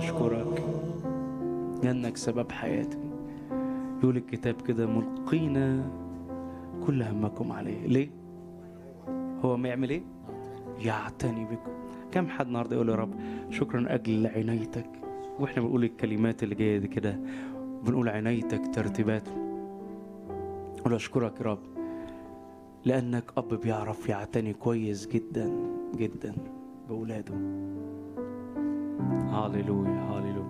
أشكرك لأنك سبب حياتي يقول الكتاب كده ملقينا كل همكم عليه ليه؟ هو ما يعمل ايه؟ يعتني بكم كم حد النهارده يقول يا رب شكرا أجل عنايتك واحنا بنقول الكلمات اللي جايه دي كده بنقول عنايتك ترتيبات قول اشكرك يا رب لانك اب بيعرف يعتني كويس جدا جدا باولاده هاليلويا هاليلويا